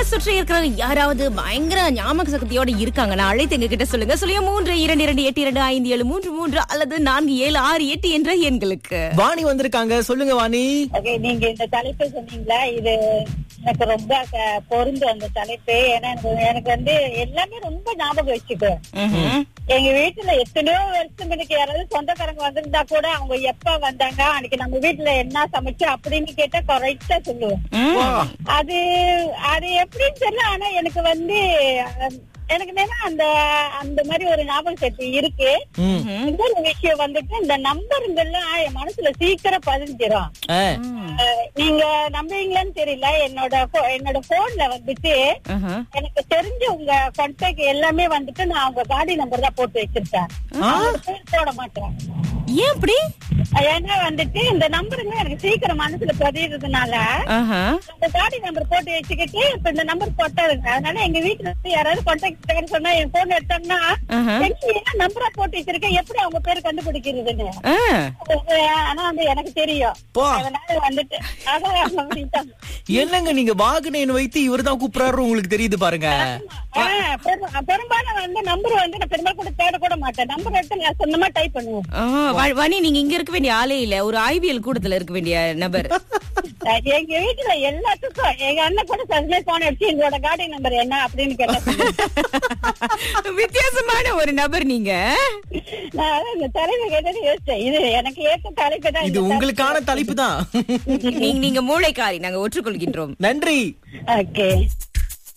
சுற்றி இருக்கிற யாராவது பயங்கர ஞாபக சக்தியோட இருக்காங்கன்னா அழைத்து எங்க கிட்ட சொல்லுங்க சொல்லிய மூன்று இரண்டு இரண்டு எட்டு இரண்டு ஐந்து ஏழு மூன்று மூன்று அல்லது நான்கு ஏழு ஆறு எட்டு என்ற எண்களுக்கு வாணி வந்திருக்காங்க சொல்லுங்க வாணி ஓகே நீங்க இந்த தலைப்பு சொன்னீங்களா இது எனக்கு ரொம்ப க- பொருந்தும் அந்த தலைப்பு ஏன்னா எனக்கு எனக்கு வந்து எல்லாமே ரொம்ப ஞாபகம் வச்சுக்கோ ம்ஹும். எங்க வீட்டுல எத்தனையோ வருஷம் எனக்கு யாராவது சொந்தக்காரங்க வந்திருந்தா கூட அவங்க எப்ப வந்தாங்க அன்னைக்கு நம்ம வீட்டுல என்ன சமைச்சோம் அப்படின்னு கேட்டா கரெக்டா சொல்லுவேன் ம். அது அது எப்படின்னு தெரியல ஆனா எனக்கு வந்து அஹ், எனக்கு என்னன்னா அந்த அந்த மாதிரி ஒரு ஞாபக சக்தி இருக்கு ம். இன்னொரு விஷயம் வந்துட்டு இந்த நம்பருங்கெல்லாம் என் மனசுல சீக்கிரம் பதிஞ்சிரும் ஆ. அஹ், நீங்க நம்புவீங்களான்னு தெரியல என்னோட pho- என்னோட போன்ல வந்துட்டு ஆஹா. எனக்கு தெரிஞ்ச உங்க கான்டாக்ட் எல்லாமே வந்துட்டு நான் உங்க காடி நம்பர் தான் போட்டு வச்சிருக்கேன் அவங்க பேர் போட மாட்டேன் ஏன் அப்படி ஏன்னா வந்துட்டு இந்த நம்பருங்க எனக்கு சீக்கிரம் மனசுல பதியறதுனால ஆஹா. அந்த காடி நம்பர் போட்டு வச்சுக்கிட்டு இப்ப இந்த நம்பர் போட்டாருங்க அதனால எங்க வீட்டுல இருந்து யாராவது கான்டாக்ட் சொன்னா என் போன் எடுத்தோம்னா ஆஹா. எங்க என்ன நம்பரா போட்டு வச்சிருக்கேன் எப்படி அவங்க பேர் கண்டுபிடிக்கிறதுன்னு ஆ. ஆனா வந்து எனக்கு தெரியும் போ. அதனால வந்துட்டு அதான் அப்படின்ட்டாங்க. என்னங்க நீங்க வாகனேன் வைத்து இவர்தான் கூப்பிடுறாரு உங்களுக்கு தெரியுது பாருங்க ஆ, பெரும்- பெரும்பாலும் வந்து நம்பர் வந்து நான் பெரும்பாலும் கூட தேட கூட மாட்டேன் நம்பர் எடுத்து நான் சொந்தமா டைப் பண்ணுவேன் ஆ, வ- வாணி நீங்க இங்க இருக்க வேண்டிய ஆளே இல்ல ஒரு ஐபிஎல் கூடத்துல இருக்க வேண்டிய நபர் அஹ் எங்க வீட்டுல எல்லாத்துக்கும் எங்க அண்ணன் கூட சதுமே போன் அடிச்சு எங்களோட காடி நம்பர் என்ன அப்படின்னு கேட்டேன் வித்தியாசமான ஒரு நபர் நீங்க நான் அதான் இந்த தலைமை கேட்டது யோசிச்சேன் இது எனக்கு ஏத்த தலைப்பு தான் இது உங்களுக்கான தலைப்பு தான் நீங்க நீங்க மூளைக்காரி நாங்க ஒற்றுக்கொள்கின்றோம் நன்றி ஓகே